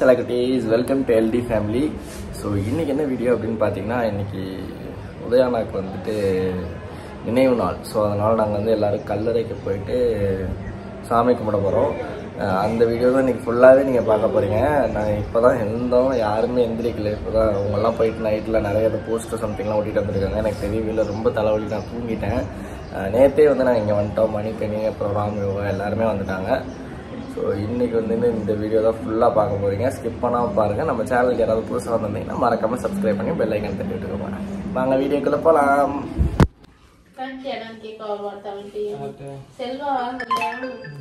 செலக்டீஸ் welcome to L T family so இன்னைக்கு என்ன video அப்படின்னு பார்த்தீங்கன்னா இன்னைக்கு உதயானாக்கு வந்துட்டு நினைவு நாள் ஸோ அதனால் நாங்கள் வந்து எல்லாரும் கல்லறைக்கு போயிட்டு சாமி கும்பிட போகிறோம் அந்த வீடியோ தான் இன்றைக்கி ஃபுல்லாகவே நீங்கள் பார்க்க போகிறீங்க நான் இப்போ தான் இருந்தோம் யாருமே எந்திரிக்கல இப்போ தான் அவங்கெல்லாம் போயிட்டு நைட்டில் நிறைய போஸ்டர் சம்திங்லாம் ஓட்டிகிட்டு வந்திருக்காங்க எனக்கு தெரியவில்லை ரொம்ப தலைவலி நான் தூங்கிட்டேன் அஹ் நேத்தே வந்து நாங்கள் இங்கே வந்துட்டோம் மணிக்கணி அப்புறம் ராம் யோகா எல்லாருமே வந்துட்டாங்க ஸோ இன்றைக்கி வந்து இந்த வீடியோ தான் ஃபுல்லாக பார்க்க போகிறீங்க ஸ்கிப் பண்ணாமல் பாருங்கள் நம்ம சேனலுக்கு யாராவது புதுசாக வந்திருந்தீங்கன்னா மறக்காமல் சப்ஸ்கிரைப் பண்ணி பெல் ஐக்கன் தட்டி விட்டுக்கோங்க வாங்க வீடியோக்குள்ளே போகலாம் கண்டி இடம் கேட்க வருவார் தவண்டி செல்வா வரலையா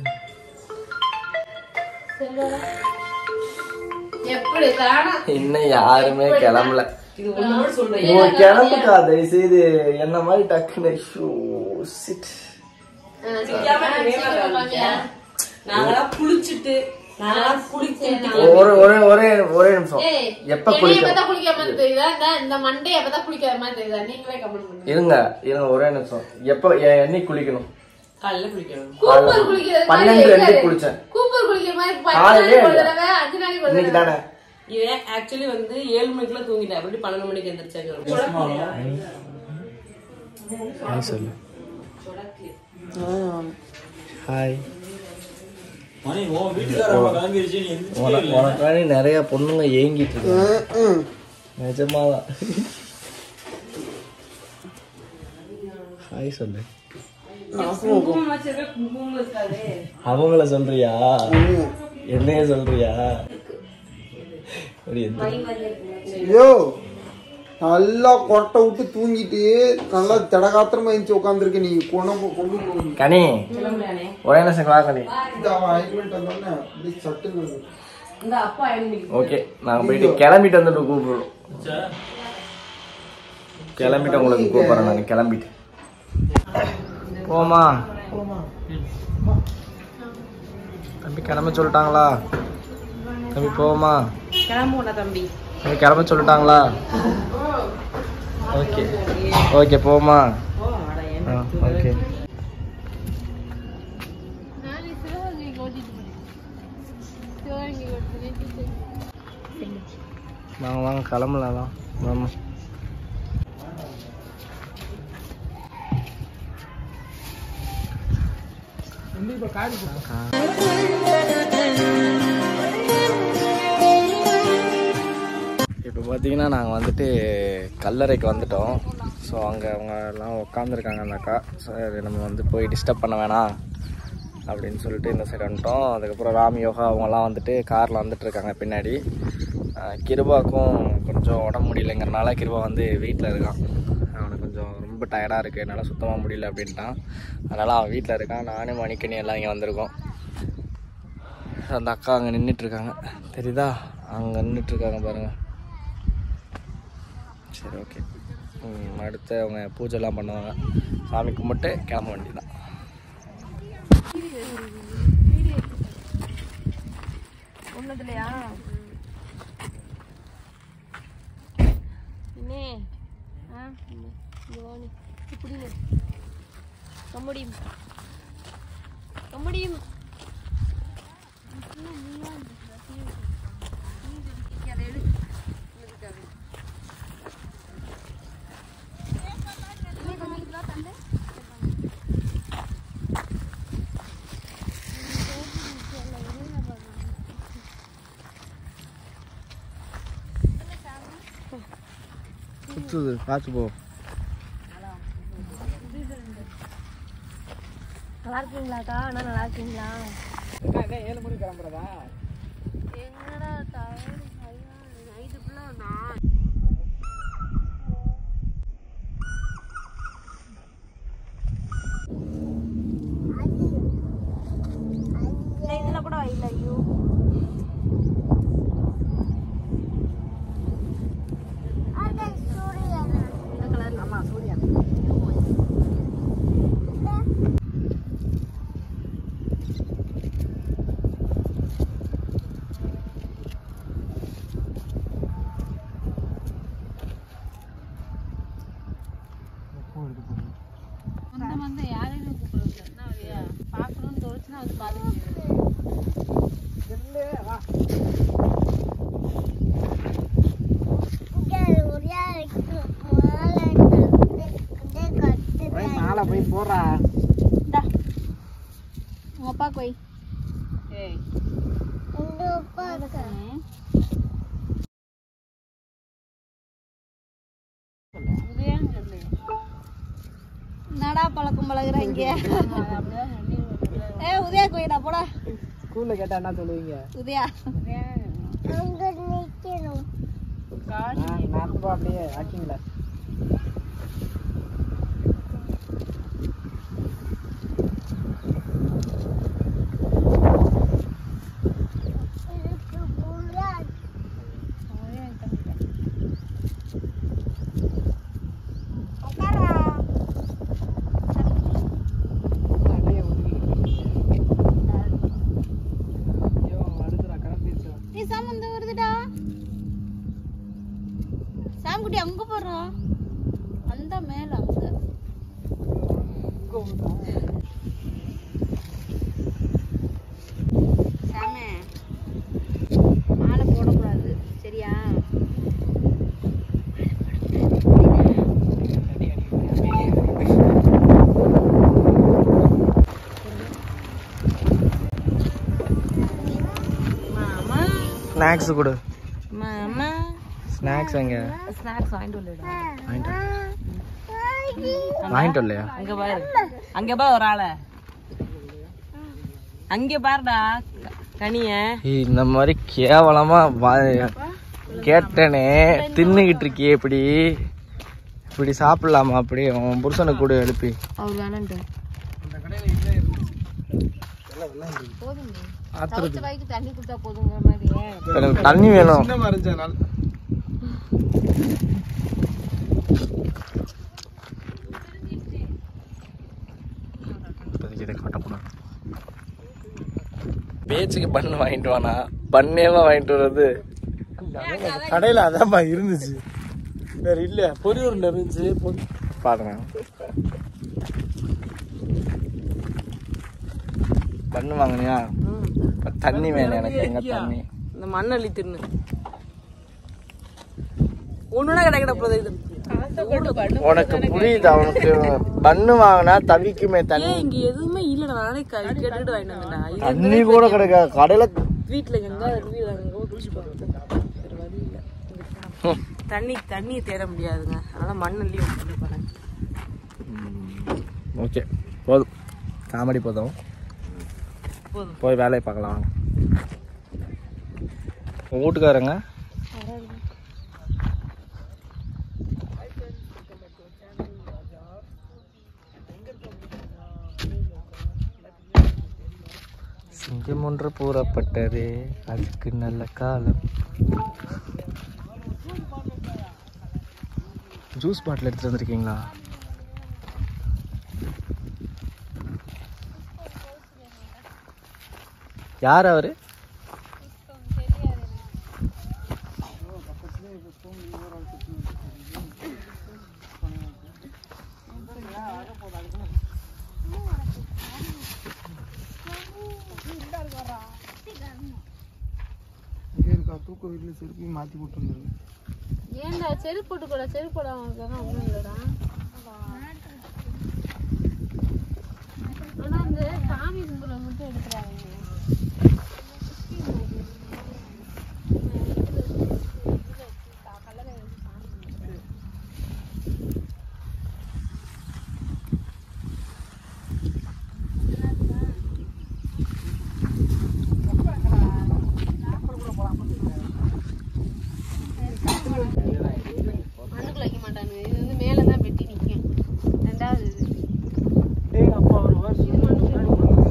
செல்வா எப்படி தானா இன்னும் யாருமே கிளம்பல இது ஒன்னோட சொல்றேன் ஓ கிளம்புக்கா தயவு செய்து என்ன மாதிரி டக்குன்னு ஷூ சிட் நாங்களாம் குளிச்சுட்டு நாங்களாம் குளிச்சுட்டு ஒரு ஒரே ஒரே ஒரே நிமிஷம் எப்ப குளிக்க எப்பதான் குளிக்கிற மாதிரி தெரியுதா இந்த இந்த மண்டே எப்பதான் குளிக்கிற மாதிரி தெரியுதா நீங்களே கமெண்ட் பண்ணுங்க இருங்க இருங்க ஒரே நிமிஷம் எப்ப எ- என்னைக்கு குளிக்கணும் காலையில குளிக்கணும் கூப்பர் குளிக்கிறது மாதிரி பன்னெண்டு ரெண்டு இருக்காது. குளிச்சேன் கூப்பர் குளிக்கிற மாதிரி பத்து காலையிலே நாளைக்கு ஒரு இல்லையா? தடவை அஞ்சு நாளைக்கு ஒரு இன்னைக்கு தடவை தானே இவன் ஆக்சுவலி வந்து ஏழு மணிக்கெல்லாம் தூங்கிட்டேன் அப்படி பன்னெண்டு மணிக்கு எந்திரிச்சாங்க ஹாய் சொல்லு ஹாய் மணி உன் வீட்டுக்காரம்மா கிளம்பிருச்சு நீ எந்திரிச்சு உனக்காண்டி நிறைய பொண்ணுங்க ஏங்கிட்டு இருக்கு நிஜமாதான் ஹாய் சொல்லு குங்குமம் வச்சிருக்க குங்குமம் இருக்காது அவங்கள சொல்றியா என்னைய சொல்றியா அப்படி எந்த- ஐயோ நல்லா கொட்டை விட்டு தூங்கிட்டு நல்லா திடகாத்திரமா எழுந்துச்சு உட்காந்துருக்க நீ குணம் கொண்டு போகுது கனி கிளம்புறானே ஒரே நிமிஷம் வா கனி இந்த ஆயின்மெண்ட் வந்தோடனே அப்படியே சட்டுன்னு வருது. இந்த அப்பா ஐந்து ஓகே நாங்க போயிட்டு கிளம்பிட்டு வந்துட்டு கூப்பிடுறோம் கிளம்பிட்டு உங்களுக்கு கூப்பிடுறேன் நான் கிளம்பிட்டு போமா தம்பி கிளம்ப சொல்லிட்டாங்களா தம்பி போமா கிளம்புவோம்டா தம்பி தம்பி கிளம்ப சொல்லிட்டாங்களா ஓகே ஓகே போமா ஓ அட ஏன் ஆ ஓகே நானே சிவகங்கைக்கு ஓட்டிட்டு போறேன் சிவகங்கை ஓட்டிட்டு வாங்க வாங்க கிளம்பலாம் வாமா இப்போ பார்த்தீங்கன்னா நாங்கள் வந்துட்டு கல்லறைக்கு வந்துட்டோம் ஸோ அங்கே அவங்க எல்லாம் உட்காந்துருக்காங்க அந்த அக்கா ஸோ அது நம்ம வந்து போய் டிஸ்டர்ப் பண்ண வேணாம் அப்படின்னு சொல்லிட்டு இந்த சைடு வந்துட்டோம் அதுக்கப்புறம் ராம் யோகா அவங்கெல்லாம் வந்துட்டு காரில் வந்துட்டு இருக்காங்க பின்னாடி அஹ் கிருபாக்கும் கொஞ்சம் உடம்பு முடியலைங்கிறனால கிருபா வந்து வீட்டில் இருக்கான் அவனுக்கு கொஞ்சம் ரொம்ப டயர்டாக இருக்குது என்னால் சுத்தமாக முடியல அப்படின்ட்டான் அதனால் அவன் வீட்டில் இருக்கான் நானும் மணிக்கணி எல்லாம் இங்கே வந்திருக்கோம் அந்த அக்கா அங்கே நின்றுட்டுருக்காங்க தெரியுதா அங்கே நின்றுட்டுருக்காங்க பாருங்கள் சரி ஓகே ம், அடுத்து அவங்க பூஜைலாம் பண்ணுவாங்க சாமி கும்பிட்டு கிளம்ப வேண்டியதான் என்ன ஆ இங்க வாணி இப்படி கம்முடியும் கம்முடியும் சுற்றுது பார்த்து போ நல்லா இருக்கீங்களாக்கா அண்ணா நல்லா இருக்கீங்களா எங்கடா டயர்டு நைட்டு ஃபுல்லாக நான் இதில் கூட இல்லை ஐயோ இந்த கலர் ஆமா சூர்யா சொந்த வந்து யாரையுமே கூப்பிடுறது என்ன வழியா பார்க்கணும்னு தோணுச்சுன்னா அது பார்த்துட்டு போடா போய் போடுறா இந்தா உங்க அப்பாக்கு வை ஏய் நடா பழக்கம் பழகுற இங்க ஏ உதயா கோயிடா போடா ஸ்கூல்ல கேட்டா என்ன சொல்லுவீங்க உதயா நடந்து போ அப்படியே ஆக்கிங்கள அப்படியே ஐயோ அடுத்துடா கிளம்பிடுச்சு நீ சாம் வந்து வருதுடா சாம் குட்டி அங்க போடுறோம் அந்த மேல அங்க சாமே மாலை போடக்கூடாது சரியா மாமா ஸ்நாக்ஸ் கொடு மாமா ஸ்நாக்ஸ் எங்க ஸ்நாக்ஸ் வாங்கிட்டு வரலடா வாங்கிட்டு வாங்கிட்டு வரலையா அங்க பாரு அங்க பா ஒரு ஆள அங்க பாருடா க- கனிய ஏய், இந்த மாதிரி கேவலமா வா- கேட்டனே தின்னுகிட்டு இருக்கியே இப்படி இப்படி சாப்பிடலாமா அப்படி உன் புருஷனை கூட எழுப்பி அவர் வேணான்ட்டு தவிச்ச வாய்க்கு தண்ணி கொடுத்தா போதுங்கிற மாதிரி எனக்கு தண்ணி வேணும் சின்ன மறைஞ்சனால இப்போதைக்கு இதை காட்டக்கூடாது பேச்சுக்கு பண்ணு வாங்கிட்டு வானா பண்ணேவா வாங்கிட்டு வர்றது கடையில அதான்ப்பா இருந்துச்சு வேற இல்ல பொரியூர்ல இருந்துச்சு பொரி பாருங்க பண்ணு வாங்கினியா இப்ப தண்ணி வேணும் எனக்கு எங்க தண்ணி இந்த மண்ணள்ளி தின்னு ஒண்ணுனா கிடைக்கிற போது இது உனக்கு புரியுதா உனக்கு பண்ணு வாங்கினா தவிக்குமே தண்ணி ஏய், இங்க எதுவுமே இல்லடா நானே க- கேட்டுட்டு வாங்கிட்டு வந்தேன்டா இது தண்ணி கூட கிடைக்காது கடையில வீட்டுல எங்க வீட்டுல அங்க போய் குளிச்சு போறது வேற வழி இல்ல ஹம். தண்ணி தண்ணி தேட முடியாதுங்க அதனால மண்ணள்ளி வந்து போறேன் ஓகே போதும் காமெடி போதும் போதும் போய் வேலையை பார்க்கலாம் வாங்க உங்க வீட்டுக்காரங்க சிங்கம் ஒன்று கூறப்பட்டது அதுக்கு நல்ல காலம் ஜூஸ் பாட்டில் எடுத்துட்டு வந்திருக்கீங்களா யார் அவரு இங்கே இருக்கா தூக்க வீட்டுல செருப்பி மாத்தி போட்டு வந்துருக்கு ஏன்டா செருப்பு போட்டு கூட செருப்பு போடாம இருக்காங்க ஒண்ணும் இல்லடா ஆனா அந்த சாமி கும்பிட மட்டும் எடுக்கிறாங்க மண்ணுக்குள்ள வைக்க மாட்டாங்க இது வந்து மேல தான் வெட்டி நிக்கும் ரெண்டாவது இது டேய் அப்பா ஒரு வருஷம் இது மண்ணுக்குள்ள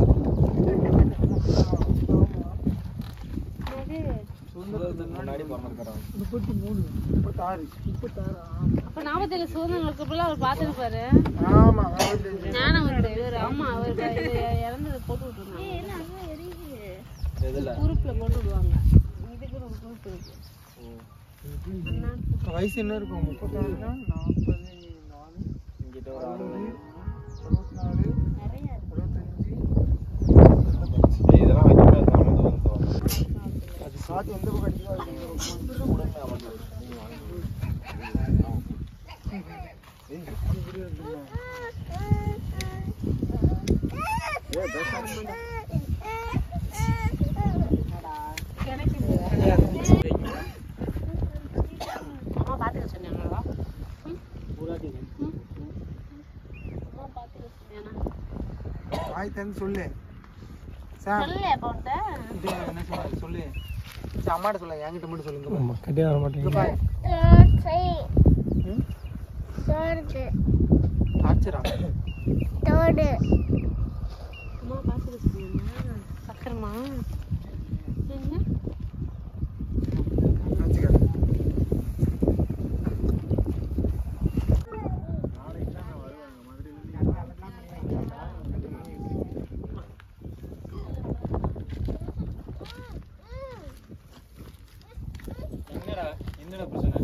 முன்னாடி பிறந்திருக்கிறோம் முப்பத்தி மூணு முப்பத்தாறு முப்பத்தாறு அப்ப நாற்பத்தேழு சுதந்திரங்களுக்கு அப்புறம் அவர் பார்த்துருப்பாரு ஆமா நாற்பத்தஞ்சு. ஞானம் வந்து இவர் அம்மா அவர் இது இறந்ததை போட்டு விட்டுருந்தாங்க எதுல குரூப்ல போட்டு விடுவாங்க இதுக்கு ஒரு குரூப் இருக்கு வயசு என்ன இருக்கும் முப்பத்தாறுனா நாற்பது நாலு இங்கிட்ட ஒரு ஆறு அறுபத்தி நாலு அறுபத்தஞ்சு இதெல்லாம் வைக்க அது காற்று எந்த பக்கம் அடிக்குதோ அது இந்த பக்கம். அம்மா பாத்துக்க சொன்னாங்களா வாய் தந்து சொல்லு சாம் சொல்லு அப்ப உன்கிட்ட இது என்ன சொல்ல சொல்லு சரி அம்மாட்ட சொல்ல என்கிட்ட மட்டும் சொல்லுங்க கட்டியாக வர இங்க பாரு டார்ச்சரா அம்மா பாத்துக்க சொன்னாங்க சக்கரமா என்ன வச்சுக்க என்னடா என்னடா பிரச்சனை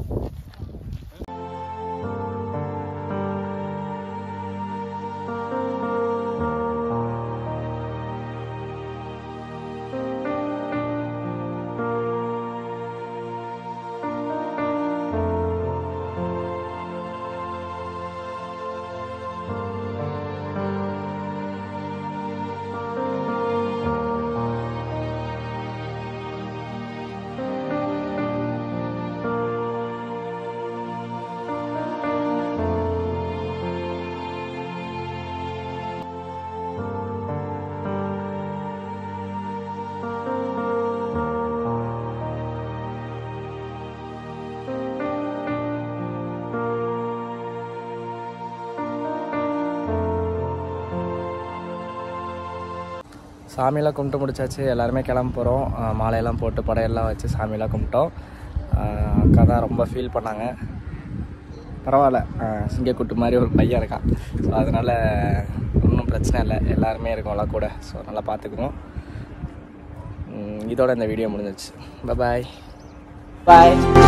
சாமியெல்லாம் கும்பிட்டு முடிச்சாச்சு எல்லாருமே கிளம்ப போகிறோம் மாலையெல்லாம் போட்டு படையெல்லாம் வச்சு சாமியெல்லாம் கும்பிட்டோம் ஆஹ் அக்கா தான் ரொம்ப ஃபீல் பண்ணாங்க பரவாயில்ல ஆஹ் சிங்கக்குட்டு மாதிரி ஒரு பையன் இருக்கான் ஸோ அதனால் ஒன்றும் பிரச்சனை இல்லை எல்லாருமே இருக்கோம்ல கூட ஸோ நல்லா பார்த்துக்குவோம் உம் இதோட இந்த வீடியோ முடிஞ்சிச்சு பாய் பாய்